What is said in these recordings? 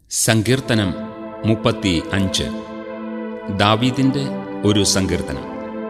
സങ്കീർത്തനം മുപ്പത്തി അഞ്ച് ദാവീദിന്റെ ഒരു സങ്കീർത്തനം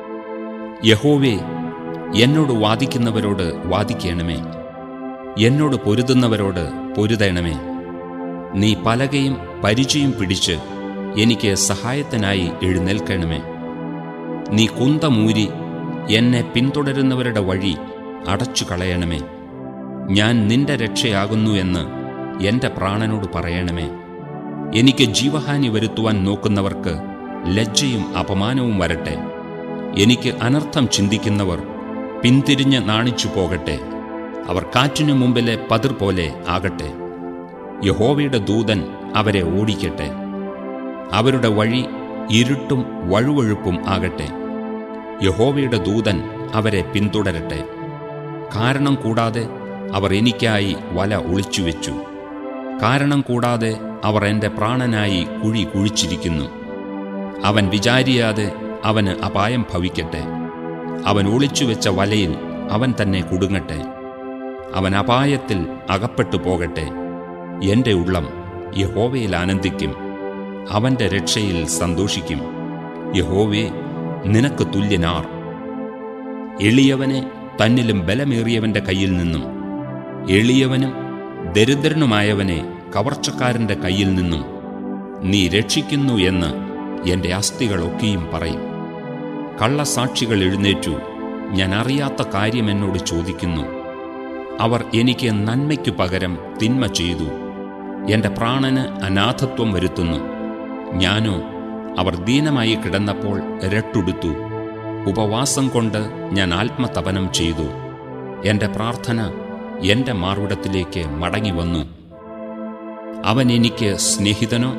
യഹോവേ എന്നോട് വാദിക്കുന്നവരോട് വാദിക്കണമേ എന്നോട് പൊരുതുന്നവരോട് പൊരുതണമേ നീ പലകയും പരിചയം പിടിച്ച് എനിക്ക് സഹായത്തിനായി എഴുന്നേൽക്കണമേ നീ കുന്തമൂരി എന്നെ പിന്തുടരുന്നവരുടെ വഴി അടച്ചു കളയണമേ ഞാൻ നിന്റെ രക്ഷയാകുന്നു എന്ന് എന്റെ പ്രാണനോട് പറയണമേ എനിക്ക് ജീവഹാനി വരുത്തുവാൻ നോക്കുന്നവർക്ക് ലജ്ജയും അപമാനവും വരട്ടെ എനിക്ക് അനർത്ഥം ചിന്തിക്കുന്നവർ പിന്തിരിഞ്ഞ് നാണിച്ചു പോകട്ടെ അവർ കാറ്റിനു മുമ്പിലെ പതിർ പോലെ ആകട്ടെ യഹോവയുടെ ദൂതൻ അവരെ ഓടിക്കട്ടെ അവരുടെ വഴി ഇരുട്ടും വഴുവഴുപ്പും ആകട്ടെ യഹോവയുടെ ദൂതൻ അവരെ പിന്തുടരട്ടെ കാരണം കൂടാതെ അവർ എനിക്കായി വല ഒളിച്ചുവെച്ചു കാരണം കൂടാതെ അവർ എൻ്റെ പ്രാണനായി കുഴി കുഴിച്ചിരിക്കുന്നു അവൻ വിചാരിയാതെ അവന് അപായം ഭവിക്കട്ടെ അവൻ ഒളിച്ചുവെച്ച വലയിൽ അവൻ തന്നെ കുടുങ്ങട്ടെ അവൻ അപായത്തിൽ അകപ്പെട്ടു പോകട്ടെ എൻ്റെ ഉള്ളം യഹോവയിൽ ആനന്ദിക്കും അവൻ്റെ രക്ഷയിൽ സന്തോഷിക്കും യഹോവേ നിനക്ക് തുല്യനാർ എളിയവനെ തന്നിലും ബലമേറിയവന്റെ കയ്യിൽ നിന്നും എളിയവനും ദരിദ്രനുമായവനെ കവർച്ചക്കാരന്റെ കയ്യിൽ നിന്നും നീ രക്ഷിക്കുന്നു എന്ന് എൻ്റെ അസ്ഥികളൊക്കെയും പറയും കള്ളസാക്ഷികൾ എഴുന്നേറ്റു ഞാൻ അറിയാത്ത കാര്യം എന്നോട് ചോദിക്കുന്നു അവർ എനിക്ക് നന്മയ്ക്കു പകരം തിന്മ ചെയ്തു എൻ്റെ പ്രാണന് അനാഥത്വം വരുത്തുന്നു ഞാനോ അവർ ദീനമായി കിടന്നപ്പോൾ രട്ടുടുത്തു ഉപവാസം കൊണ്ട് ഞാൻ ആത്മതപനം ചെയ്തു എൻ്റെ പ്രാർത്ഥന എൻ്റെ മാർവിടത്തിലേക്ക് മടങ്ങി വന്നു അവൻ എനിക്ക് സ്നേഹിതനോ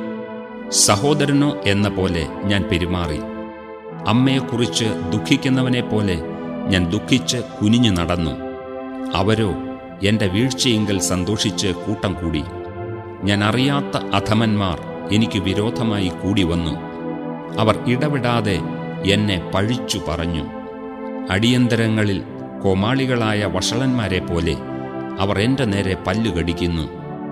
സഹോദരനോ എന്ന പോലെ ഞാൻ പെരുമാറി അമ്മയെക്കുറിച്ച് ദുഃഖിക്കുന്നവനെ പോലെ ഞാൻ ദുഃഖിച്ച് കുനിഞ്ഞു നടന്നു അവരോ എൻ്റെ വീഴ്ചയെങ്കിൽ സന്തോഷിച്ച് കൂട്ടം കൂടി ഞാൻ അറിയാത്ത അധമന്മാർ എനിക്ക് വിരോധമായി കൂടി വന്നു അവർ ഇടവിടാതെ എന്നെ പഴിച്ചു പറഞ്ഞു അടിയന്തരങ്ങളിൽ കോമാളികളായ വഷളന്മാരെ പോലെ അവർ എൻ്റെ നേരെ പല്ലുകടിക്കുന്നു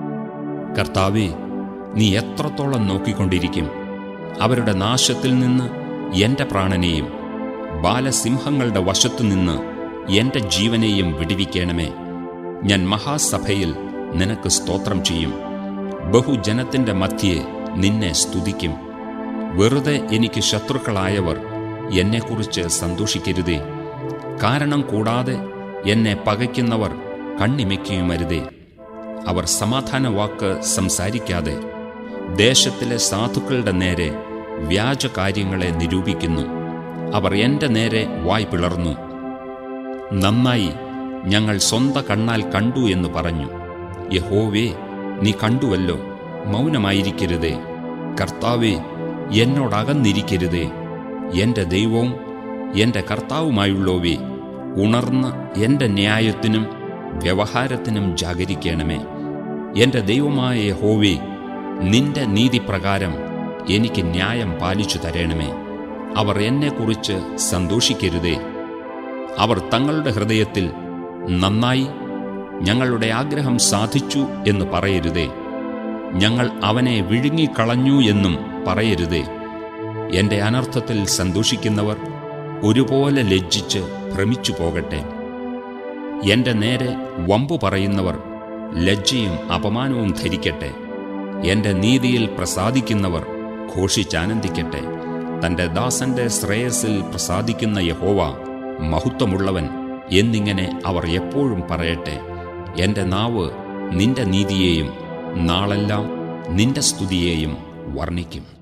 കർത്താവേ നീ എത്രത്തോളം നോക്കിക്കൊണ്ടിരിക്കും അവരുടെ നാശത്തിൽ നിന്ന് എൻ്റെ പ്രാണനെയും ബാലസിംഹങ്ങളുടെ വശത്തുനിന്ന് എൻ്റെ ജീവനെയും വിടിവിക്കണമേ ഞാൻ മഹാസഭയിൽ നിനക്ക് സ്തോത്രം ചെയ്യും ബഹുജനത്തിൻ്റെ മധ്യേ നിന്നെ സ്തുതിക്കും വെറുതെ എനിക്ക് ശത്രുക്കളായവർ എന്നെക്കുറിച്ച് സന്തോഷിക്കരുതേ കാരണം കൂടാതെ എന്നെ പകയ്ക്കുന്നവർ കണ്ണിമയ്ക്കുകയുമരുതേ അവർ സമാധാന വാക്ക് സംസാരിക്കാതെ ദേശത്തിലെ സാധുക്കളുടെ നേരെ വ്യാജകാര്യങ്ങളെ നിരൂപിക്കുന്നു അവർ എൻ്റെ നേരെ വായ് പിളർന്നു നന്നായി ഞങ്ങൾ സ്വന്ത കണ്ണാൽ കണ്ടു എന്ന് പറഞ്ഞു യഹോവേ നീ കണ്ടുവല്ലോ മൗനമായിരിക്കരുതേ കർത്താവേ എന്നോടകന്നിരിക്കരുതേ എൻ്റെ ദൈവവും എൻ്റെ കർത്താവുമായുള്ളോവേ ഉണർന്ന് എൻ്റെ ന്യായത്തിനും വ്യവഹാരത്തിനും ജാഗരിക്കണമേ എൻ്റെ ദൈവമായ യഹോവേ നിന്റെ നീതിപ്രകാരം എനിക്ക് ന്യായം പാലിച്ചു തരണമേ അവർ എന്നെക്കുറിച്ച് സന്തോഷിക്കരുതേ അവർ തങ്ങളുടെ ഹൃദയത്തിൽ നന്നായി ഞങ്ങളുടെ ആഗ്രഹം സാധിച്ചു എന്ന് പറയരുതേ ഞങ്ങൾ അവനെ വിഴുങ്ങിക്കളഞ്ഞു എന്നും പറയരുതേ എൻ്റെ അനർത്ഥത്തിൽ സന്തോഷിക്കുന്നവർ ഒരുപോലെ ലജ്ജിച്ച് ഭ്രമിച്ചു പോകട്ടെ എൻ്റെ നേരെ വമ്പു പറയുന്നവർ ലജ്ജയും അപമാനവും ധരിക്കട്ടെ എൻ്റെ നീതിയിൽ പ്രസാദിക്കുന്നവർ ഘോഷിച്ചാനന്ദിക്കട്ടെ തൻ്റെ ദാസന്റെ ശ്രേയസിൽ പ്രസാദിക്കുന്ന യഹോവ മഹത്വമുള്ളവൻ എന്നിങ്ങനെ അവർ എപ്പോഴും പറയട്ടെ എൻ്റെ നാവ് നിന്റെ നീതിയെയും നാളെല്ലാം നിന്റെ സ്തുതിയെയും വർണ്ണിക്കും